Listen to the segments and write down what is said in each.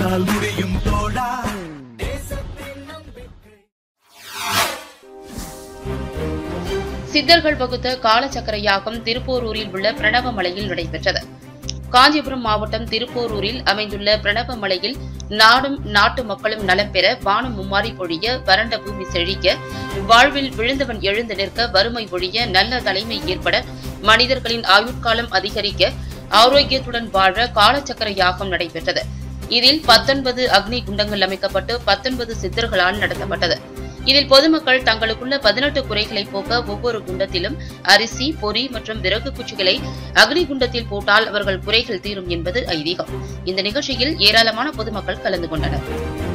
உன்னால் முடியும் தோழா சித்தர்கள் வகுத்த காலச்சக்கர யாகம் திருப்போரூரில் உள்ள பிரணவமலையில் நடைபெற்றது காஞ்சிபுரம் மாவட்டம் திருப்போரூரில் அமைந்துள்ள பிரணவமலையில் நாடும் நாட்டு மக்களும் நலம் பெற வானம் மும்மாறி பொழிய வறண்ட பூமி செழிக்க வாழ்வில் விழுந்தவன் எழுந்து நிற்க வறுமை ஒழிய நல்ல தலைமை ஏற்பட மனிதர்களின் ஆயுட்காலம் அதிகரிக்க ஆரோக்கியத்துடன் வாழ காலச்சக்கர யாகம் நடைபெற்றது இதில் பத்தொன்பது அக்னி குண்டங்கள் அமைக்கப்பட்டு பத்தொன்பது சித்தர்களால் நடத்தப்பட்டது இதில் பொதுமக்கள் தங்களுக்குள்ள பதினெட்டு குறைகளை போக்க ஒவ்வொரு குண்டத்திலும் அரிசி பொறி மற்றும் விறகு குச்சிகளை அக்னி குண்டத்தில் போட்டால் அவர்கள் குறைகள் தீரும் என்பது ஐதீகம் இந்த நிகழ்ச்சியில் ஏராளமான பொதுமக்கள் கலந்து கொண்டனர்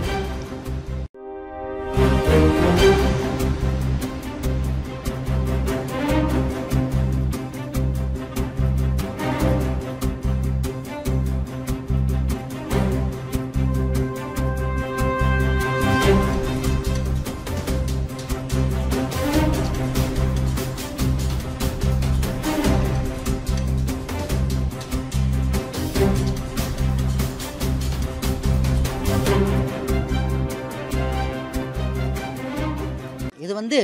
இது வந்து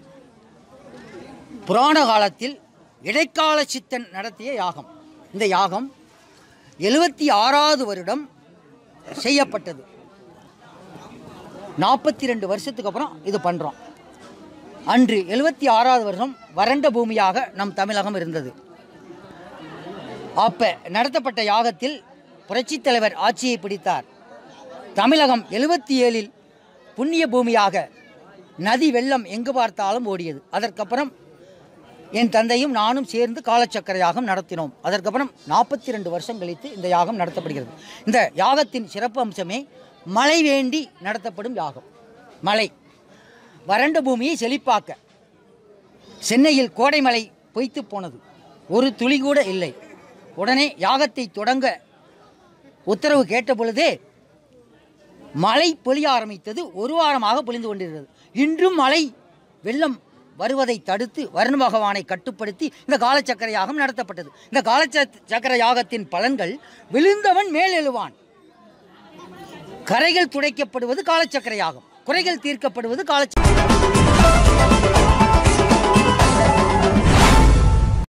புராண காலத்தில் இடைக்கால சித்தன் நடத்திய யாகம் இந்த யாகம் எழுபத்தி ஆறாவது வருடம் செய்யப்பட்டது நாற்பத்தி ரெண்டு வருஷத்துக்கு அப்புறம் இது பண்ணுறோம் அன்று எழுபத்தி ஆறாவது வருஷம் வறண்ட பூமியாக நம் தமிழகம் இருந்தது அப்போ நடத்தப்பட்ட யாகத்தில் புரட்சித் தலைவர் ஆட்சியை பிடித்தார் தமிழகம் எழுபத்தி ஏழில் புண்ணிய பூமியாக நதி வெள்ளம் எங்கு பார்த்தாலும் ஓடியது அதற்கப்புறம் என் தந்தையும் நானும் சேர்ந்து காலச்சக்கர யாகம் நடத்தினோம் அதற்கப்புறம் நாற்பத்தி ரெண்டு வருஷம் கழித்து இந்த யாகம் நடத்தப்படுகிறது இந்த யாகத்தின் சிறப்பு அம்சமே மழை வேண்டி நடத்தப்படும் யாகம் மழை வறண்ட பூமியை செழிப்பாக்க சென்னையில் கோடை மழை பொய்த்து போனது ஒரு துளி கூட இல்லை உடனே யாகத்தை தொடங்க உத்தரவு கேட்ட பொழுதே மழை பொழிய ஆரம்பித்தது ஒரு வாரமாக பொழிந்து கொண்டிருக்கிறது இன்றும் மழை வெள்ளம் வருவதை தடுத்து வருண பகவானை கட்டுப்படுத்தி இந்த காலச்சக்கர யாகம் நடத்தப்பட்டது இந்த காலச்சக்கர யாகத்தின் பலன்கள் விழுந்தவன் மேல் எழுவான் கரைகள் துடைக்கப்படுவது காலச்சக்கர யாகம் குறைகள் தீர்க்கப்படுவது காலச்சக்கர